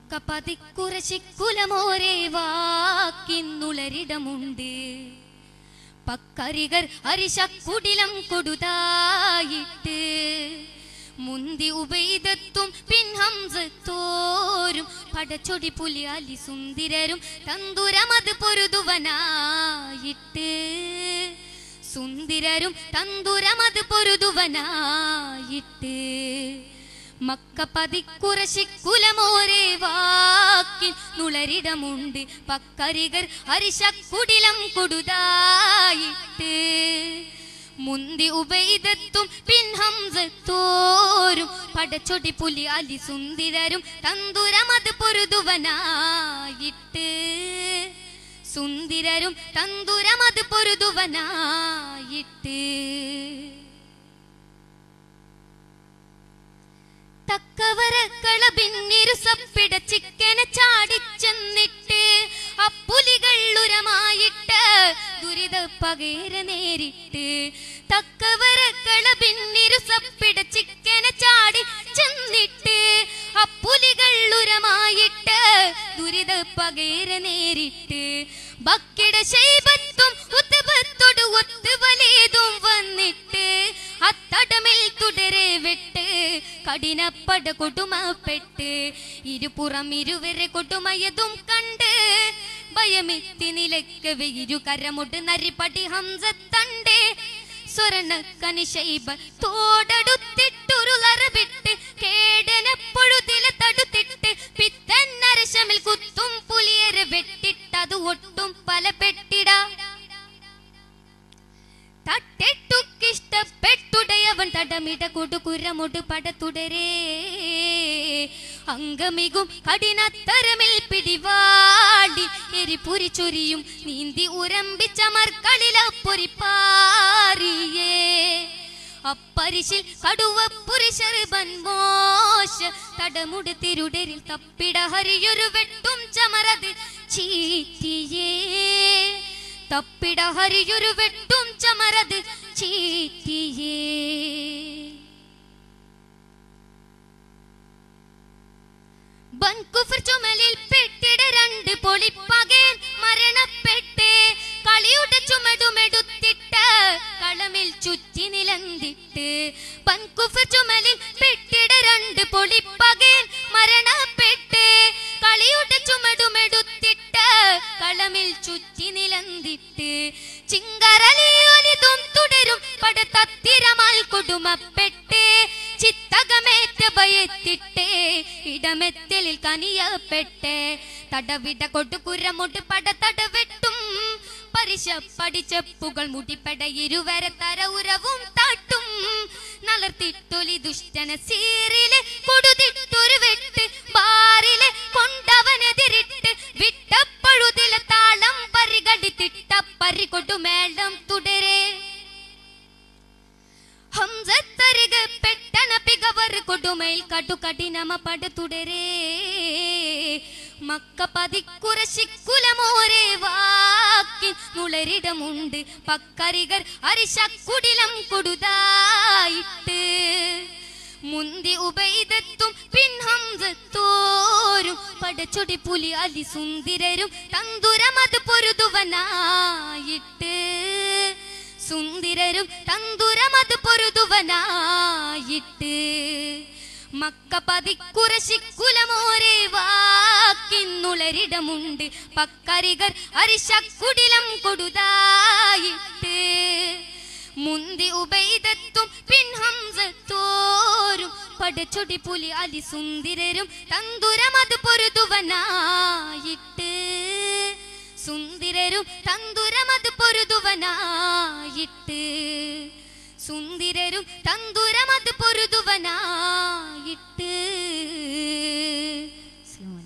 Mecca പതിക്കുറശിക്കുലമോരെ വാക്കിന്നുളരിടമുണ്ട് പക്കരികർ അരിശക്കുടിലം കൊടുതായിട്ട് മുന്തി ഉബൈദത്തും പിൻഹംസത്തോരും പടച്ചൊടി പുലിയാലി സുന്ദരരും തന്തുരമത് പൊരുതുവനായിട്ട് സുന്ദരരും തന്തുരമത് പൊരുതുവനായിട്ട് Mecca പതിക്കുറശിക്കുലമോരെ walk-in നുളരിടമുണ്ട് പക്കരികർ ഹരിശക്കുടിലം കൊടുതായിട്ട് മുന്തി ഉബൈദത്തും പിൻഹംസത്തോരും പടച്ചൊടി പുലി അലി സുന്ദരരും തന്തുരമത് പൊരുതുവനായിട്ട് സുന്ദരരും തന്തുരമത് പൊരുതുവനായിട്ട് തക്കവരക്കള പിന്നിരു സപ്പിട ചിക്കനെ ചാടിച്ചെന്നിട്ട് അപ്പുലികൾ ഉരമായിട്ട് ദുരിത പകേര നേരിട്ട് തക്കവരക്കള പിന്നിരു സപ്പിട ചിക്കനെ ചാടി ചെന്നിട്ട് അപ്പുലികൾ ഉരമായിട്ട് ദുരിത പകേര നേരിട്ട് ബക്കിട ശൈബത്തും ഉത്തപത്തോട് ഒത്തു വലേതും വന്നിട്ട് അത്തടമിൽ തുടരെ വിട്ട് കഠിനപ്പട കൊടുമപ്പെട്ട് ഇരുപുറം ഇരുവരെ കൊടുമയതും കണ്ട് ഭയമെത്തി നിലക്കവെ ഇരു കരമുട്ട് നരിപ്പടി ഹംസത്തണ്ട് സ്വർണ കനിശൈബ തോടടുത്തിട്ടുരുളറ വിട്ട് കേടനെപ്പൊഴുതിലെ തടുത്തിട്ട് പിത്തൻ നരശമിൽ കുത്തും പുലിയരെ വെട്ടിട്ടത് ഒട്ടും പല പെട്ടിടാ തട്ടെട്ടുക്കിഷ്ടപ്പെട്ടുടയവൻ തടമിട കൊടുക്കുരമുട് പടത്തുടരേ അംഗമികും കഠിനത്തരമിൽ പിടിവാടി എരിപുരി ചൊരിയും നീന്തി ഉരമ്പിച്ചമർക്കളില പൊരിപ്പാറിയേ അപ്പരിശിൽ കടുവ പുരുഷർബൻ മോശ തടമുട് തിരുടരിൽ തപ്പിട ഹരിയൊരു വെട്ടും ചമറത് ചീറ്റിയേ തപ്പിട ഹരിയൊരു വെട്ടും ചമറത് ചീറ്റിയേ ബൻകുഫർ ചുമലിൽ പെട്ടിട രണ്ട് പൊളിപ്പകൻ മരണപ്പെട്ട് കളിയുടെ ചുമടുമെടുത്തിട്ട് കളമിൽ ചുറ്റി നിലന്തിട്ട് ബൻകുഫർ ചുമലിൽ പെട്ടിട രണ്ട് പൊളിപ്പകൻ മരണപ്പെട്ട് കളിയുടെ ചുമടുമെടുത്തിട്ട് കളമിൽ ചുറ്റി നിലന്തിട്ട് ചിങ്കരലിയൊലിതും തുടരും പടത്തത്തിരമാൽ കൊടുമപ്പെട്ട് ചിത്തകമേറ്റ ഭയത്തിട്ട് ഇടമെത്തലിൽ കനിയപ്പെട്ട് തടവിട കൊടുക്കുരമുട്ട് പടത്തടവെട്ടും പരിശ പഠിച്ചപ്പുകൾ മുടിപ്പട ഇരുവരെ തര ഉരവും താട്ടും നലർത്തിട്ടൊലി ദുഷ്ടന സീറിലെ കൊടുതിട്ടൊരു വെട്ട് ബാറിലെ കൊണ്ടവനെതിരിട്ട് വിട്ടപ്പഴുതിലെ താളം പരിഗടിത്തിട്ട പരികൊടുമേളം തുടരേ ഹംസത്തരിക പെട്ടണ പികവർ കൊടുമയിൽ കടു കഠിനമ പട തുടരേ മക്ക പതിക്കുറശിക്കുലമോരെ വാക്കി മുളരിടമുണ്ട് പക്കരികർ അരിശക്കുടിലം കൊടുതായിട്ട് മുന്തി ഉബൈദത്തും പിൻഹംസത്തോരും പടച്ചൊടി പുലി അലി സുന്ദരരും തന്തുരമത് പൊരുതുവനായിട്ട് സുന്ദരരും തന്തുരമത് പൊരുതുവനായിട്ട് മക്ക പതിക്കുറശിക്കുലമോരെ വാക്കിന്നുളരിടമുണ്ട് പക്കരികർ അരിശക്കുടിലം കൊടുതായിട്ട് മുന്തി ഉബൈദത്തും പിൻഹംസത്തോരും പടച്ചൊടി പുലി അലി സുന്ദരരും തന്തുരമത് പൊരുതുവനായിട്ട് സുന്ദരരും തന്തുരമത് പൊരുതുവനായിട്ട് സുന്ദരരും തന്തുരമത് പൊരുതുവനായിട്ട്